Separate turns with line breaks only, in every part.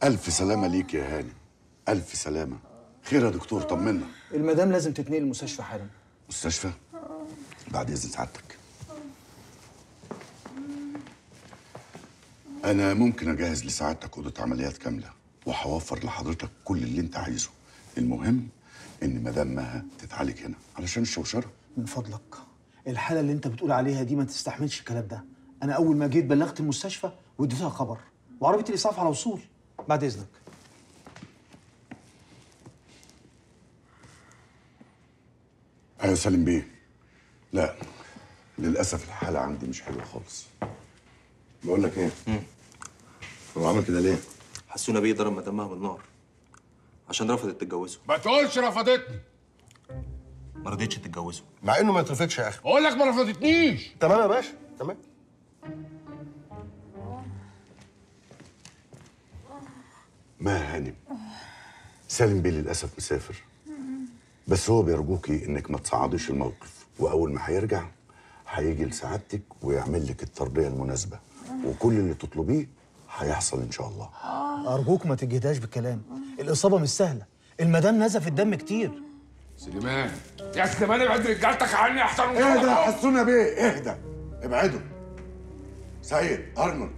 ألف سلامة ليك يا هاني ألف سلامة خير يا دكتور طمنا
المدام لازم تتنقل المستشفى حالا
مستشفى بعد إذن سعادتك أنا ممكن أجهز لسعادتك أوضة عمليات كاملة وهوفر لحضرتك كل اللي أنت عايزه المهم إن مدام مها تتعالج هنا علشان الشوشرة
من فضلك الحالة اللي انت بتقول عليها دي ما تستحملش الكلام ده انا اول ما جيت بلغت المستشفى واديتها خبر وعربية الاسعاف على وصول بعد اذنك
أيوة سالم بيه لا للأسف الحالة عندي مش حلوة خالص
بقول لك ايه هو عمل كده ليه
حسونا بيه ضرب مدامها بالنار عشان رفضت تتجوزه
ما تقولش رفضتني
ما رضيتش تتجوزه
مع انه ما يترفضش يا اخي
بقول لك ما رفضتنيش
تمام يا باشا تمام
ما هانم سالم بيه للأسف مسافر بس هو بيرجوكي إنك ما تصعديش الموقف وأول ما هيرجع هيجي لسعادتك ويعمل لك التربية المناسبة وكل اللي تطلبيه هيحصل إن شاء الله
ارجوك ما تجهدهاش بالكلام الاصابة مش سهلة المدام نزف الدم كتير
سليمان يا سليمان ابعد رجالتك عني احسن من
اهدى
كده.
حسونا بيه اهدى ابعدوا سيد أرنولد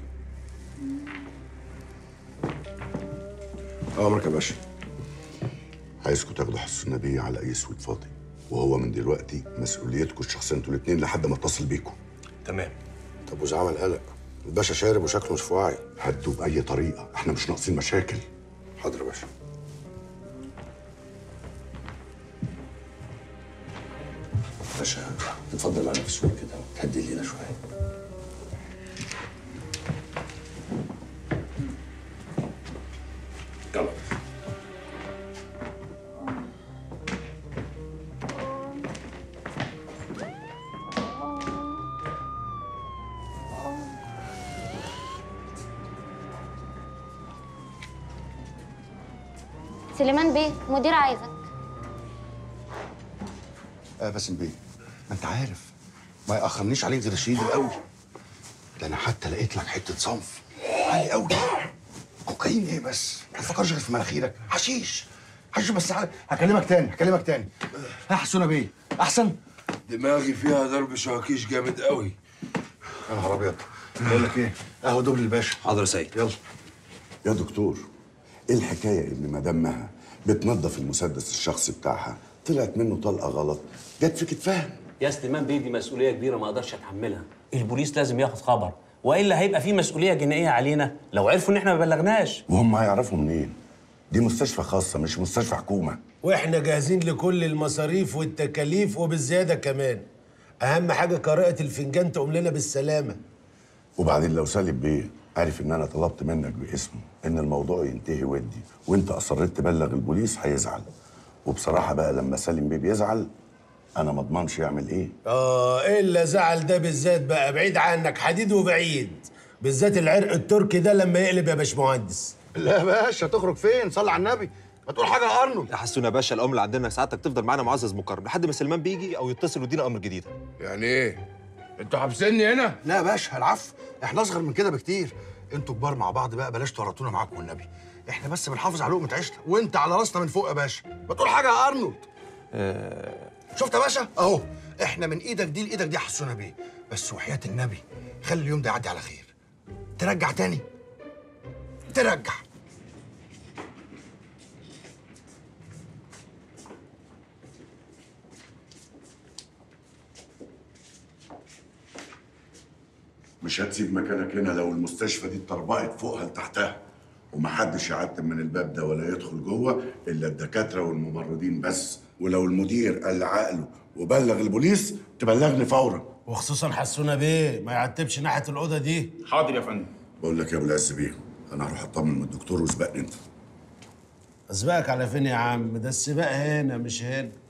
امرك يا باشا
عايزكم تاخدوا حسونا بيه على أي سويت فاضي وهو من دلوقتي مسؤوليتكم الشخصية انتوا الاتنين لحد ما اتصل بيكم
تمام
طب وإذا عمل قلق الباشا شارب وشكله مش في وعي
هدوا بأي طريقة احنا مش ناقصين مشاكل
حاضر يا باشا باشا اتفضل على نفسك كده وتهدي لينا شويه يلا
سليمان بيه مدير عايزك
آه باسم بيه ما انت عارف ما ياخرنيش عليك غير الشديد القوي ده انا حتى لقيت لك حته صنف عالي قوي كوكايين ايه بس ما تفكرش غير في مناخيرك حشيش حشيش بس ه- هكلمك تاني هكلمك تاني ها حسونه بيه احسن
دماغي فيها ضرب شواكيش جامد قوي
يا نهار ابيض بقول لك ايه قهوه دبل الباشا
حاضر يا سيد
يلا
يا دكتور ايه الحكايه ان مدام مها بتنظف المسدس الشخصي بتاعها طلعت منه طلقه غلط جت في كتفها
يا سليمان بيه دي مسؤوليه كبيره ما اقدرش اتحملها البوليس لازم ياخد خبر والا هيبقى في مسؤوليه جنائيه علينا لو عرفوا ان احنا ما بلغناش
وهم هيعرفوا منين دي مستشفى خاصه مش مستشفى حكومه
واحنا جاهزين لكل المصاريف والتكاليف وبالزياده كمان اهم حاجه قراءه الفنجان تقوم لنا بالسلامه
وبعدين لو سالم بيه عارف ان انا طلبت منك باسمه ان الموضوع ينتهي ودي وانت اصريت تبلغ البوليس هيزعل وبصراحه بقى لما سالم بيه بيزعل انا ما اضمنش يعمل ايه
اه الا زعل ده بالذات بقى بعيد عنك حديد وبعيد بالذات العرق التركي ده لما يقلب يا باشمهندس
لا يا باشا تخرج فين صلي على النبي ما تقول حاجه يا ارنولد
يا حسونا يا باشا الامر اللي عندنا سعادتك تفضل معانا معزز مكرم لحد ما سلمان بيجي او يتصل ويدينا امر جديد
يعني ايه انتوا حابسيني هنا
لا يا باشا العفو احنا اصغر من كده بكتير انتوا كبار مع بعض بقى بلاش تورطونا معاكم والنبي احنا بس بنحافظ على لقمه عيشنا وانت على راسنا من فوق يا باشا ما تقول حاجه يا ارنولد شفت يا باشا اهو احنا من ايدك دي لايدك دي حسونا بيه بس وحياه النبي خلي اليوم ده يعدي على خير ترجع تاني ترجع
مش هتسيب مكانك هنا لو المستشفى دي اتطربقت فوقها لتحتها ومحدش يعتم من الباب ده ولا يدخل جوه الا الدكاتره والممرضين بس ولو المدير قال عقله وبلغ البوليس تبلغني فورا
وخصوصا حسونا بيه ما يعتبش ناحيه الاوضه دي
حاضر يا فندم
بقول لك يا ابو العز بيه انا هروح اطمن من الدكتور وسبقني انت
اسبقك على فين يا عم ده السباق هنا مش هنا